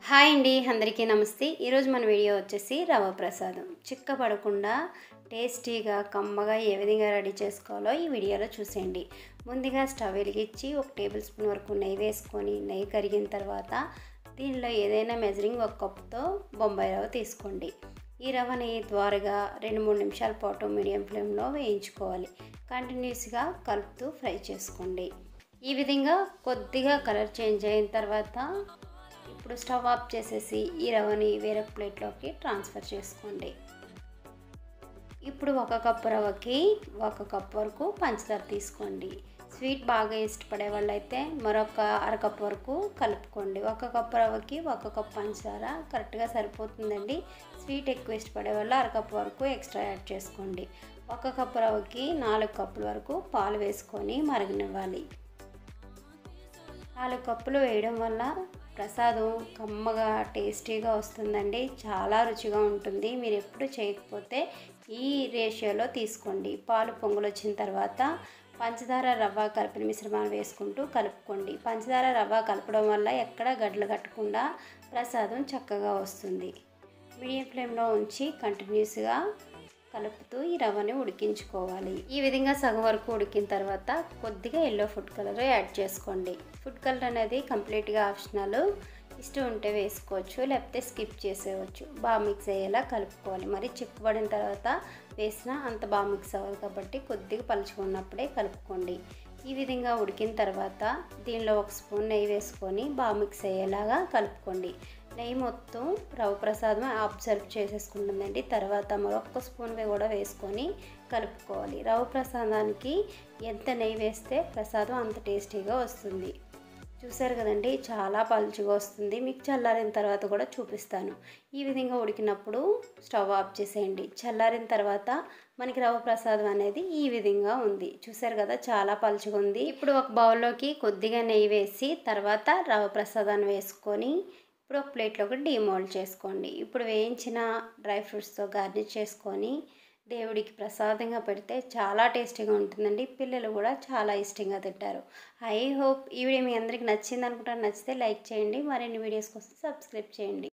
hi అండి అందరికీ నమస్తే ఈరోజు మన వీడియో వచ్చేసి రవ ప్రసాదం చిక్కపడకుండా టేస్టీగా కమ్మగా ఏ విధంగా రెడీ చేసుకోవాలో ఈ వీడియోలో చూసేయండి ముందుగా స్టవ్ వెలిగించి ఒక టేబుల్ స్పూన్ వరకు నెయ్యి వేసుకొని నెయ్యి కరిగిన తర్వాత దీనిలో ఏదైనా మెజరింగ్ ఒక కప్తో బొంబాయి రవ్వ తీసుకోండి ఈ రవ్వని త్వరగా రెండు మూడు నిమిషాల పాటు మీడియం ఫ్లేమ్లో వేయించుకోవాలి కంటిన్యూస్గా కలుపుతూ ఫ్రై చేసుకోండి ఈ విధంగా కొద్దిగా కలర్ చేంజ్ అయిన తర్వాత ఇప్పుడు స్టవ్ ఆఫ్ చేసేసి ఈ రవ్వని వేరే ప్లేట్లోకి ట్రాన్స్ఫర్ చేసుకోండి ఇప్పుడు ఒక కప్పు రవ్వకి ఒక కప్ వరకు పంచదార తీసుకోండి స్వీట్ బాగా ఇష్టపడే వాళ్ళైతే మరొక అరకప్ వరకు కలుపుకోండి ఒక కప్పు రవ్వకి ఒక కప్ పంచదార కరెక్ట్గా సరిపోతుందండి స్వీట్ ఎక్కువ ఇష్టపడే వాళ్ళు అరకప్ వరకు ఎక్స్ట్రా యాడ్ చేసుకోండి ఒక కప్పు రవ్వకి నాలుగు కప్పుల వరకు పాలు వేసుకొని మరగనివ్వాలి నాలుగు కప్పులు వేయడం వల్ల ప్రసాదం కమ్మగా టేస్టీగా వస్తుందండి చాలా రుచిగా ఉంటుంది మీరు ఎప్పుడు చేయకపోతే ఈ రేషియోలో తీసుకోండి పాలు పొంగులు వచ్చిన తర్వాత పంచదార రవ్వ కలిపిన మిశ్రమాన్ని వేసుకుంటూ కలుపుకోండి పంచదార రవ్వ కలపడం వల్ల ఎక్కడ గడ్డలు కట్టకుండా ప్రసాదం చక్కగా వస్తుంది మీడియం ఫ్లేమ్లో ఉంచి కంటిన్యూస్గా కలుపుతూ ఈ రవ్వని ఉడికించుకోవాలి ఈ విధంగా సగం వరకు ఉడికిన తర్వాత కొద్దిగా ఎల్లో ఫుడ్ కలర్ యాడ్ చేసుకోండి ఫుడ్ కలర్ అనేది కంప్లీట్గా ఆప్షనల్ ఇష్టం ఉంటే వేసుకోవచ్చు లేకపోతే స్కిప్ చేసేయవచ్చు బాగా మిక్స్ అయ్యేలా కలుపుకోవాలి మరి చిక్కుబడిన తర్వాత వేసినా అంత బాగా మిక్స్ అవ్వదు కాబట్టి కొద్దిగా పలుచుకున్నప్పుడే కలుపుకోండి ఈ విధంగా ఉడికిన తర్వాత దీనిలో ఒక స్పూన్ నెయ్యి వేసుకొని బాగా మిక్స్ అయ్యేలాగా కలుపుకోండి నెయ్యి మొత్తం రవ్వ ప్రసాదం అబ్జర్వ్ చేసేసుకుంటుందండి తర్వాత మరొక స్పూన్ కూడా వేసుకొని కలుపుకోవాలి రవ్వ ప్రసాదానికి ఎంత నెయ్యి వేస్తే ప్రసాదం అంత టేస్టీగా వస్తుంది చూసారు కదండి చాలా పలుచుగా వస్తుంది మీకు చల్లారిన తర్వాత కూడా చూపిస్తాను ఈ విధంగా ఉడికినప్పుడు స్టవ్ ఆఫ్ చేసేయండి చల్లారిన తర్వాత మనకి రవ్వ ప్రసాదం అనేది ఈ విధంగా ఉంది చూసారు కదా చాలా పలుచుగా ఉంది ఇప్పుడు ఒక బౌల్లోకి కొద్దిగా నెయ్యి వేసి తర్వాత రవ్వ ప్రసాదాన్ని వేసుకొని ఇప్పుడు ఒక ప్లేట్లోకి డీమోల్డ్ చేసుకోండి ఇప్పుడు వేయించిన డ్రై ఫ్రూట్స్తో గార్నిష్ చేసుకొని దేవుడికి ప్రసాదంగా పెడితే చాలా టేస్టీగా ఉంటుందండి పిల్లలు కూడా చాలా ఇష్టంగా తింటారు ఐ హోప్ ఈ వీడియో మీ అందరికి నచ్చింది అనుకుంటాను నచ్చితే లైక్ చేయండి మరిన్ని వీడియోస్ కోసం సబ్స్క్రైబ్ చేయండి